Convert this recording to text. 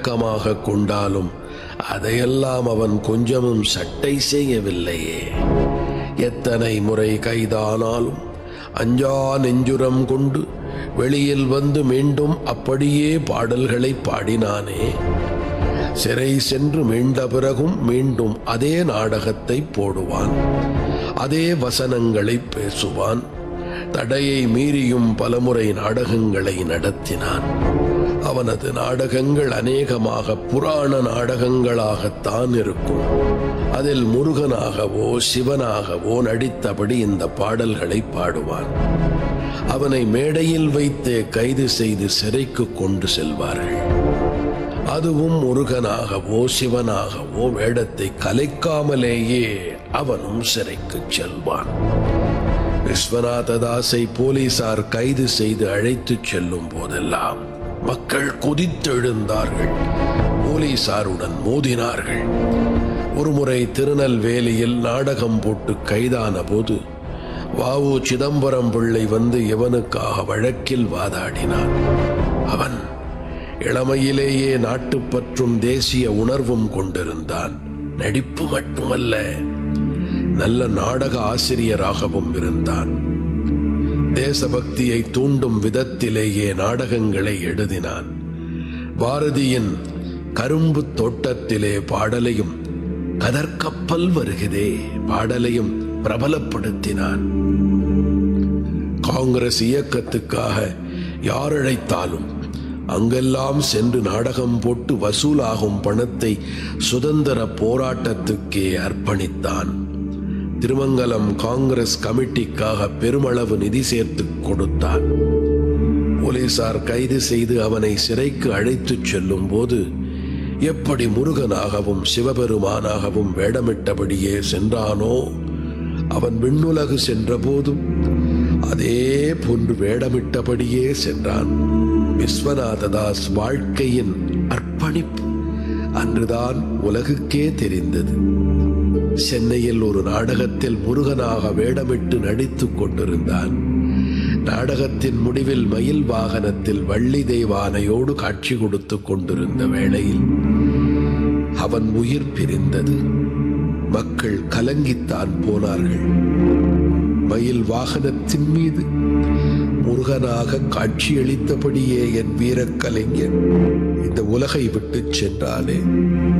வழக்கமாக கொண்டாலும் அதையெல்லாம் அவன் கொஞ்சமும் சட்டை செய்யவில்லையே எத்தனை முறை கைதானாலும் அஞ்சா நெஞ்சுரம் கொண்டு வெளியில் வந்து மீண்டும் அப்படியே பாடல்களை பாடினானே சிறை சென்று மீண்ட பிறகும் மீண்டும் அதே நாடகத்தை போடுவான் அதே வசனங்களை பேசுவான் தடையை மீறியும் பலமுறை நாடகங்களை நடத்தினான் அவனது நாடகங்கள் அநேகமாக புராண நாடகங்களாகத்தான் இருக்கும் அதில் முருகனாகவோ சிவனாகவோ நடித்தபடி இந்த பாடல்களை பாடுவான் அவனை மேடையில் வைத்தே கைது செய்து சிறைக்கு கொண்டு செல்வார்கள் அதுவும் முருகனாகவோ சிவனாகவோ வேடத்தை கலைக்காமலேயே அவனும் சிறைக்கு செல்வான் விஸ்வநாததாஸை போலீசார் கைது செய்து அழைத்துச் செல்லும் போதெல்லாம் மக்கள் கொதித்தெழுந்தார்கள் போலீசாருடன் மோதினார்கள் ஒருமுறை திருநெல்வேலியில் நாடகம் போட்டு கைதான போது வாவு சிதம்பரம் பிள்ளை வந்து இவனுக்காக வழக்கில் வாதாடினான் அவன் இளமையிலேயே நாட்டுப்பற்றும் தேசிய உணர்வும் கொண்டிருந்தான் நடிப்பு மட்டுமல்ல நல்ல நாடக ஆசிரியராகவும் இருந்தான் தேசபக்தியை தூண்டும் விதத்திலேயே நாடகங்களை எழுதினான் பாரதியின் கரும்பு தோட்டத்திலே பாடலையும் கதற்கப்பல் வருகிறதே பாடலையும் பிரபலப்படுத்தினான் காங்கிரஸ் இயக்கத்துக்காக யார் அழைத்தாலும் அங்கெல்லாம் சென்று நாடகம் போட்டு வசூலாகும் பணத்தை சுதந்திர போராட்டத்துக்கே அர்ப்பணித்தான் திருமங்கலம் காங்கிரஸ் கமிட்டிக்காக பெருமளவு நிதி சேர்த்து கொடுத்தான் போலீசார் கைது செய்து அவனை சிறைக்கு அழைத்துச் செல்லும் போது எப்படி முருகனாகவும் சிவபெருமானாகவும் வேடமிட்டபடியே சென்றானோ அவன் விண்ணுலகு சென்றபோதும் அதே போன்று வேடமிட்டபடியே சென்றான் விஸ்வநாததாஸ் வாழ்க்கையின் அர்ப்பணிப்பு அன்றுதான் உலகுக்கே தெரிந்தது சென்னையில் ஒரு நாடகத்தில் முருகனாக வேடமிட்டு நடித்துக் கொண்டிருந்தான் நாடகத்தின் முடிவில் மயில் வாகனத்தில் வள்ளி தெய்வானையோடு காட்சி கொடுத்துக் கொண்டிருந்த வேளையில் அவன் உயிர் பிரிந்தது மக்கள் கலங்கித்தான் போனார்கள் மயில் வாகனத்தின் மீது முருகனாக காட்சியளித்தபடியே என் வீரக்கலைஞன் இந்த உலகை விட்டுச் சென்றானே